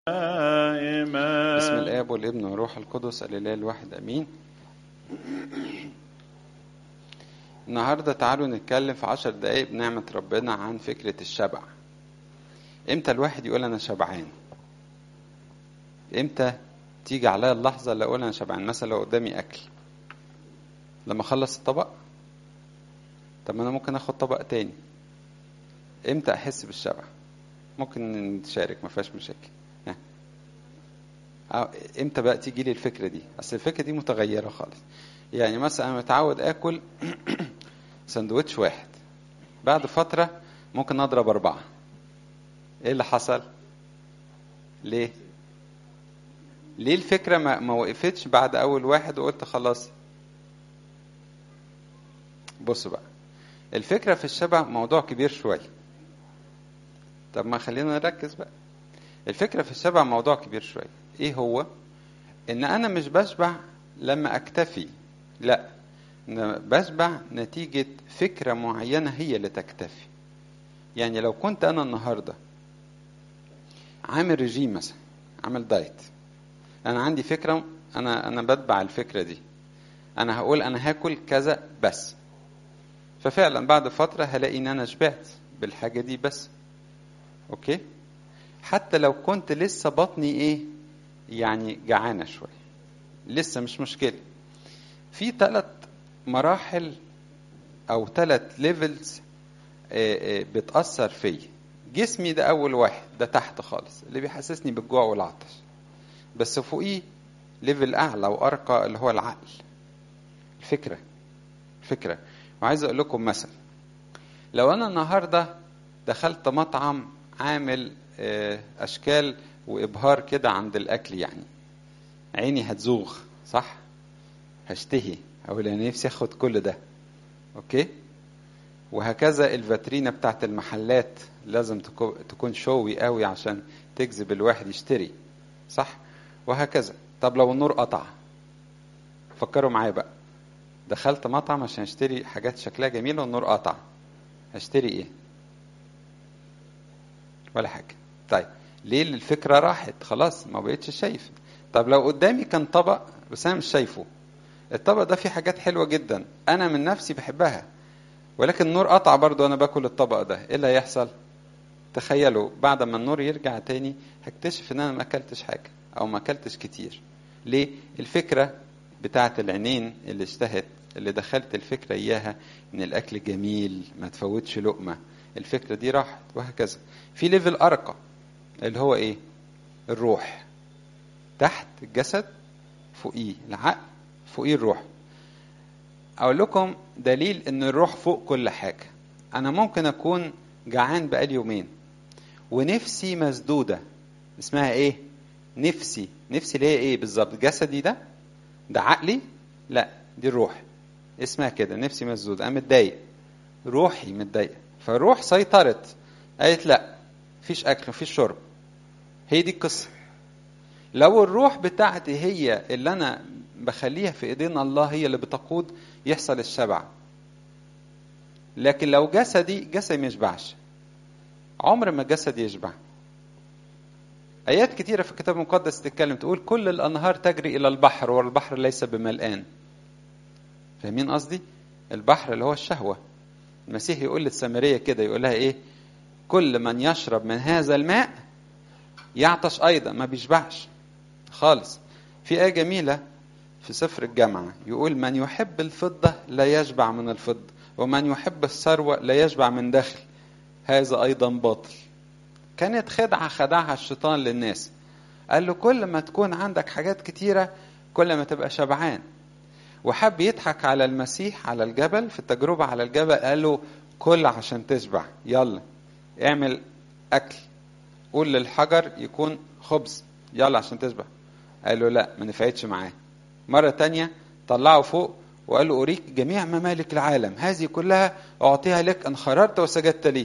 دائما بسم الاب والابن والروح القدس الاله الواحد امين النهارده تعالوا نتكلم في عشر دقايق بنعمة ربنا عن فكرة الشبع امتى الواحد يقول انا شبعان امتى تيجي عليا اللحظة اللي اقول انا شبعان مثلا لو قدامي اكل لما اخلص الطبق طب ما انا ممكن اخد طبق تاني امتى احس بالشبع ممكن نتشارك ما فيهاش مشاكل ها. أو امتى بقى تيجي لي الفكره دي اصل الفكره دي متغيره خالص يعني مثلا انا متعود اكل سندوتش واحد بعد فتره ممكن اضرب اربعه ايه اللي حصل ليه ليه الفكره ما, ما وقفتش بعد اول واحد وقلت خلاص بصوا بقى الفكره في الشبع موضوع كبير شويه طب ما خلينا نركز بقى الفكرة في الشبع موضوع كبير شوية ايه هو ان انا مش بشبع لما اكتفي لا أنا بشبع نتيجة فكرة معينة هي اللي تكتفي يعني لو كنت انا النهاردة عامل رجيم مثلا عامل دايت انا عندي فكرة انا انا بتبع الفكرة دي انا هقول انا هاكل كذا بس ففعلا بعد فترة هلاقي ان انا شبعت بالحاجة دي بس اوكي حتى لو كنت لسه بطني ايه يعني جعانه شويه لسه مش مشكله في ثلاث مراحل او ثلاث ليفلز بتاثر فيا جسمي ده اول واحد ده تحت خالص اللي بيحسسني بالجوع والعطش بس فوقيه ليفل اعلى وارقى اللي هو العقل الفكره الفكره وعايز اقول لكم مثلا لو انا النهارده دخلت مطعم عامل اشكال وابهار كده عند الاكل يعني عيني هتزوغ صح هشتهي اقول انا نفسي اخد كل ده اوكي وهكذا الفاترينا بتاعت المحلات لازم تكون شوي قوي عشان تجذب الواحد يشتري صح وهكذا طب لو النور قطع فكروا معايا بقى دخلت مطعم عشان اشتري حاجات شكلها جميل والنور قطع هشتري ايه ولا حاجه طيب ليه الفكره راحت خلاص ما بقتش شايف طب لو قدامي كان طبق بس انا مش شايفه الطبق ده فيه حاجات حلوه جدا انا من نفسي بحبها ولكن النور قطع برضو انا باكل الطبق ده ايه اللي هيحصل تخيلوا بعد ما النور يرجع تاني هكتشف ان انا ما اكلتش حاجه او ما اكلتش كتير ليه الفكره بتاعت العينين اللي اشتهت اللي دخلت الفكره اياها ان الاكل جميل ما تفوتش لقمه الفكره دي راحت وهكذا في ليفل ارقى اللي هو ايه الروح تحت الجسد فوقيه العقل فوقيه الروح اقول لكم دليل ان الروح فوق كل حاجه انا ممكن اكون جعان بقالي يومين ونفسي مسدوده اسمها ايه نفسي نفسي اللي هي ايه بالظبط جسدي ده ده عقلي لا دي الروح اسمها كده نفسي مسدوده انا متضايق روحي متضايقه فالروح سيطرت قالت لا مفيش اكل مفيش شرب هي دي القصه لو الروح بتاعتي هي اللي انا بخليها في ايدين الله هي اللي بتقود يحصل الشبع لكن لو جسدي جسدي ما يشبعش عمر ما جسدي يشبع ايات كتيره في الكتاب المقدس تتكلم تقول كل الانهار تجري الى البحر والبحر ليس بملآن فاهمين قصدي البحر اللي هو الشهوه المسيح يقول للسامريه كده يقول لها ايه كل من يشرب من هذا الماء يعطش ايضا ما بيشبعش خالص في ايه جميله في سفر الجامعه يقول من يحب الفضه لا يشبع من الفضه ومن يحب الثروه لا يشبع من دخل هذا ايضا باطل كانت خدعه خدعها الشيطان للناس قال له كل ما تكون عندك حاجات كتيره كل ما تبقى شبعان وحب يضحك على المسيح على الجبل في التجربه على الجبل قال له كل عشان تشبع يلا اعمل اكل قول للحجر يكون خبز يلا عشان تشبع قال له لا ما نفعتش معاه مرة تانية طلعه فوق وقال له أريك جميع ممالك العالم هذه كلها أعطيها لك إن خررت وسجدت لي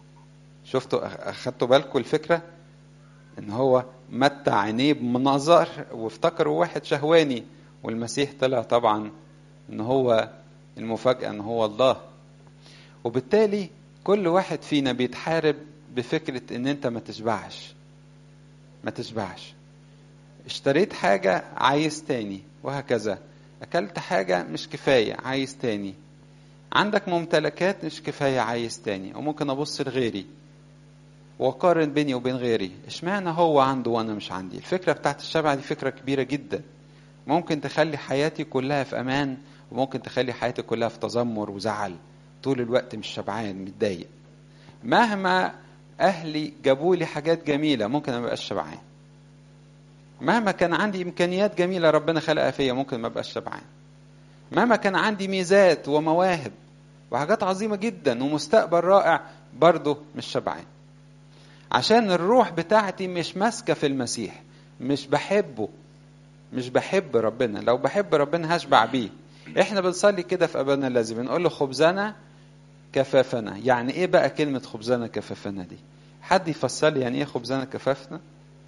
شفتوا أخدتوا بالكم الفكرة إن هو متع عينيه بمناظر وافتكروا واحد شهواني والمسيح طلع طبعا إن هو المفاجأة إن هو الله وبالتالي كل واحد فينا بيتحارب بفكرة إن أنت ما تشبعش ما تشبعش اشتريت حاجة عايز تاني وهكذا أكلت حاجة مش كفاية عايز تاني عندك ممتلكات مش كفاية عايز تاني وممكن أبص لغيري وأقارن بيني وبين غيري اشمعنى هو عنده وأنا مش عندي الفكرة بتاعت الشبع دي فكرة كبيرة جدا ممكن تخلي حياتي كلها في أمان وممكن تخلي حياتي كلها في تذمر وزعل طول الوقت مش شبعان متضايق مهما أهلي جابوا لي حاجات جميلة ممكن ما بقاش شبعان مهما كان عندي إمكانيات جميلة ربنا خلقها فيا ممكن ما بقاش شبعان مهما كان عندي ميزات ومواهب وحاجات عظيمة جدا ومستقبل رائع برضه مش شبعان عشان الروح بتاعتي مش ماسكة في المسيح مش بحبه مش بحب ربنا لو بحب ربنا هشبع بيه احنا بنصلي كده في ابانا الذي بنقول له خبزنا كفافنا يعني ايه بقى كلمة خبزنا كفافنا دي حد يفسر لي يعني ايه خبزنا كفافنا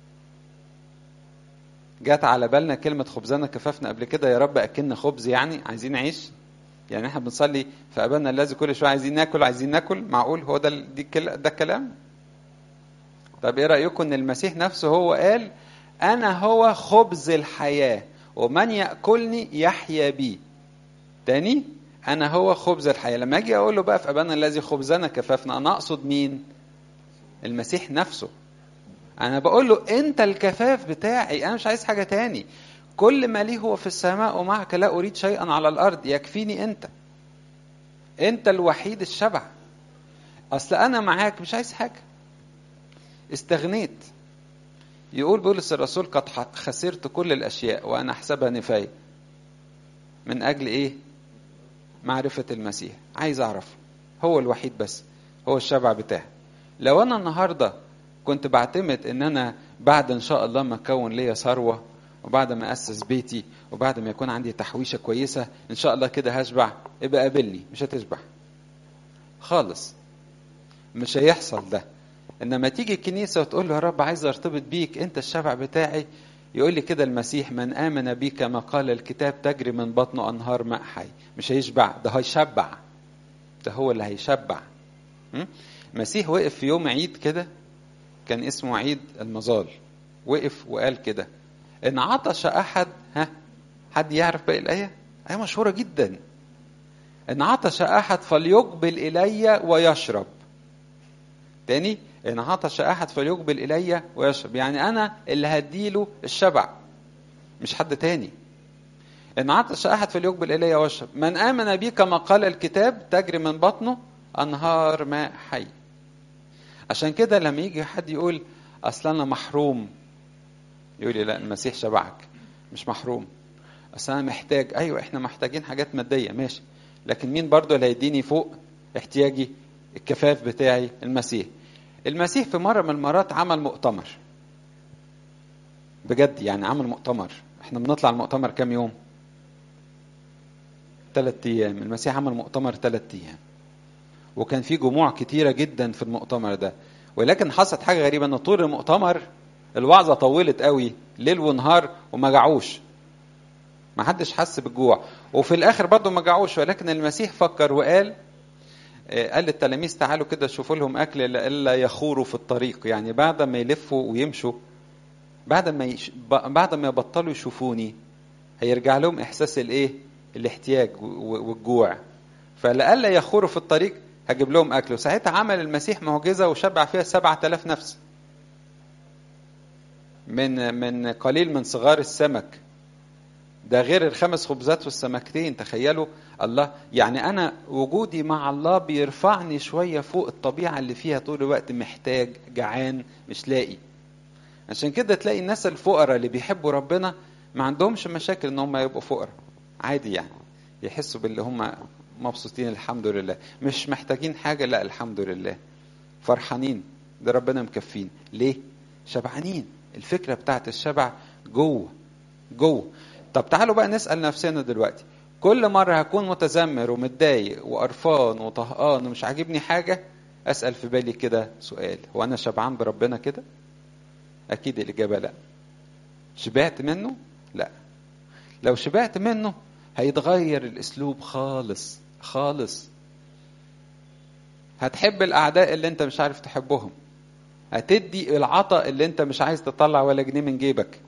جات على بالنا كلمة خبزنا كفافنا قبل كده يا رب أكلنا خبز يعني عايزين نعيش يعني احنا بنصلي في أبانا الذي كل شوية عايزين ناكل عايزين ناكل معقول هو ده دي ده الكلام طب ايه رأيكم ان المسيح نفسه هو قال أنا هو خبز الحياة ومن يأكلني يحيا بي تاني أنا هو خبز الحياة لما أجي أقول له بقى في أبانا الذي خبزنا كفافنا أنا أقصد مين المسيح نفسه أنا بقول له أنت الكفاف بتاعي أنا مش عايز حاجة تاني كل ما لي هو في السماء ومعك لا أريد شيئا على الأرض يكفيني أنت أنت الوحيد الشبع أصل أنا معاك مش عايز حاجة استغنيت يقول بولس الرسول قد خسرت كل الأشياء وأنا أحسبها نفاية من أجل إيه معرفة المسيح عايز أعرف هو الوحيد بس هو الشبع بتاعي لو أنا النهاردة كنت بعتمد إن أنا بعد إن شاء الله ما أكون ليا ثروة وبعد ما أسس بيتي وبعد ما يكون عندي تحويشة كويسة إن شاء الله كده هشبع ابقى قابلني مش هتشبع خالص مش هيحصل ده انما تيجي الكنيسه وتقول له يا رب عايز ارتبط بيك انت الشبع بتاعي يقول لي كده المسيح من امن بي كما قال الكتاب تجري من بطنه انهار ماء حي مش هيشبع ده هيشبع ده هو اللي هيشبع المسيح وقف في يوم عيد كده كان اسمه عيد المظال وقف وقال كده ان عطش احد ها حد يعرف باقي الايه ايه مشهوره جدا ان عطش احد فليقبل الي ويشرب تاني إن عطش أحد فليقبل إلي ويشرب يعني أنا اللي هديله الشبع مش حد تاني إن عطش أحد فليقبل إلي ويشرب من آمن بي كما قال الكتاب تجري من بطنه أنهار ماء حي عشان كده لما يجي حد يقول أصل أنا محروم يقول لي لا المسيح شبعك مش محروم أصل أنا محتاج أيوة إحنا محتاجين حاجات مادية ماشي لكن مين برضو اللي هيديني فوق احتياجي الكفاف بتاعي المسيح المسيح في مرة من المرات عمل مؤتمر بجد يعني عمل مؤتمر احنا بنطلع المؤتمر كام يوم ثلاث ايام المسيح عمل مؤتمر ثلاث ايام وكان في جموع كتيرة جدا في المؤتمر ده ولكن حصلت حاجة غريبة ان طول المؤتمر الوعظة طولت قوي ليل ونهار وما جعوش ما حدش حس بالجوع وفي الاخر برضه ما جعوش ولكن المسيح فكر وقال قال للتلاميذ تعالوا كده شوفوا لهم اكل الا يخوروا في الطريق يعني بعد ما يلفوا ويمشوا بعد ما يش... بعد ما يبطلوا يشوفوني هيرجع لهم احساس الايه الاحتياج والجوع فلألا يخوروا في الطريق هجيب لهم اكل وساعتها عمل المسيح معجزه وشبع فيها سبعة آلاف نفس من من قليل من صغار السمك ده غير الخمس خبزات والسمكتين تخيلوا الله يعني انا وجودي مع الله بيرفعني شويه فوق الطبيعه اللي فيها طول الوقت محتاج جعان مش لاقي عشان كده تلاقي الناس الفقراء اللي بيحبوا ربنا ما عندهمش مشاكل ان هم يبقوا فقراء عادي يعني يحسوا باللي هم مبسوطين الحمد لله مش محتاجين حاجه لا الحمد لله فرحانين ده ربنا مكفين ليه شبعانين الفكره بتاعت الشبع جوه جوه طب تعالوا بقى نسال نفسنا دلوقتي كل مرة هكون متذمر ومتضايق وقرفان وطهقان ومش عاجبني حاجة أسأل في بالي كده سؤال هو أنا شبعان بربنا كده؟ أكيد الإجابة لأ. شبعت منه؟ لأ. لو شبعت منه هيتغير الأسلوب خالص خالص. هتحب الأعداء اللي أنت مش عارف تحبهم. هتدي العطاء اللي انت مش عايز تطلع ولا جنيه من جيبك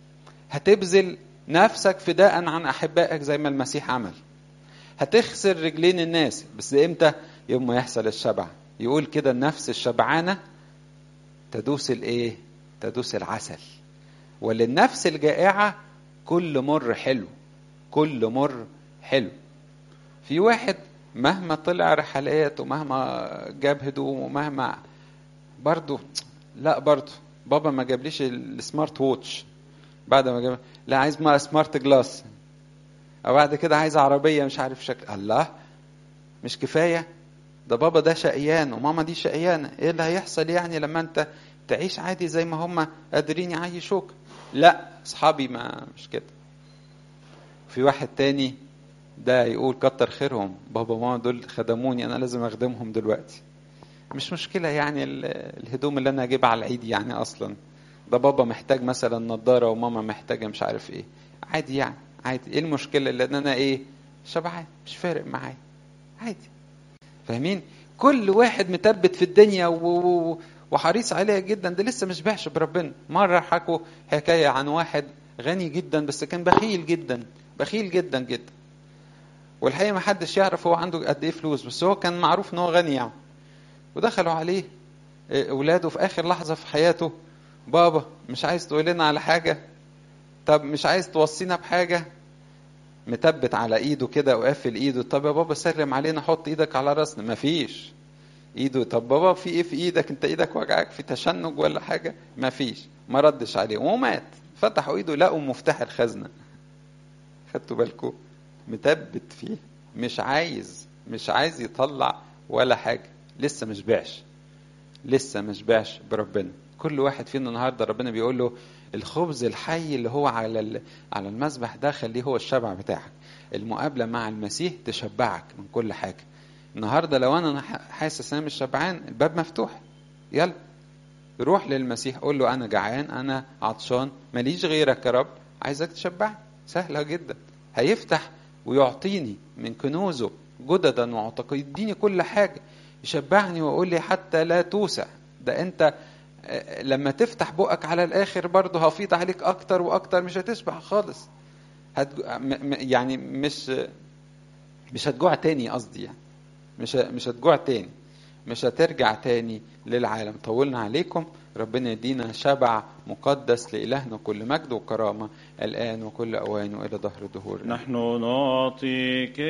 هتبذل نفسك فداء عن احبائك زي ما المسيح عمل هتخسر رجلين الناس بس امتى يوم ما يحصل الشبع يقول كده النفس الشبعانه تدوس الايه تدوس العسل وللنفس الجائعه كل مر حلو كل مر حلو في واحد مهما طلع رحلات ومهما جاب هدوم ومهما برضه لا برضه بابا ما جابليش السمارت ووتش بعد ما جاب لا عايز ما سمارت جلاس او بعد كده عايز عربيه مش عارف شكل الله مش كفايه ده بابا ده شقيان وماما دي شقيانه ايه اللي هيحصل يعني لما انت تعيش عادي زي ما هم قادرين يعيشوك لا اصحابي ما مش كده في واحد تاني ده يقول كتر خيرهم بابا وماما دول خدموني انا لازم اخدمهم دلوقتي مش مشكله يعني الهدوم اللي انا اجيبها على العيد يعني اصلا ده بابا محتاج مثلا نظاره وماما محتاجه مش عارف ايه عادي يعني عادي ايه المشكله لان انا ايه شبعان مش فارق معايا عادي فاهمين كل واحد متبت في الدنيا و... وحريص عليها جدا ده لسه مش بيعش بربنا مره حكوا حكايه عن واحد غني جدا بس كان بخيل جدا بخيل جدا جدا والحقيقه ما حدش يعرف هو عنده قد ايه فلوس بس هو كان معروف ان هو غني يعني ودخلوا عليه اولاده في اخر لحظه في حياته بابا مش عايز تقول لنا على حاجه طب مش عايز توصينا بحاجه متبت على ايده كده وقافل ايده طب يا بابا سلم علينا حط ايدك على راسنا مفيش ايده طب بابا في ايه في ايدك انت ايدك وجعك في تشنج ولا حاجه مفيش ما ردش عليه ومات فتحوا ايده لقوا مفتاح الخزنه خدتوا بالكم متبت فيه مش عايز مش عايز يطلع ولا حاجه لسه مش بعش لسه مش بعش بربنا كل واحد فينا النهارده ربنا بيقول له الخبز الحي اللي هو على على المذبح ده خليه هو الشبع بتاعك المقابله مع المسيح تشبعك من كل حاجه النهارده لو انا حاسس انا مش شبعان الباب مفتوح يلا روح للمسيح قول له انا جعان انا عطشان ماليش غيرك يا رب عايزك تشبعني سهله جدا هيفتح ويعطيني من كنوزه جددا وعتق يديني كل حاجه يشبعني ويقول لي حتى لا توسع ده انت لما تفتح بقك على الاخر برضه هفيض عليك اكتر واكتر مش هتشبع خالص هتج... يعني مش مش هتجوع تاني قصدي يعني مش مش هتجوع تاني مش هترجع تاني للعالم طولنا عليكم ربنا يدينا شبع مقدس لإلهنا كل مجد وكرامة الآن وكل أوان وإلى ظهر الدهور نحن نعطيك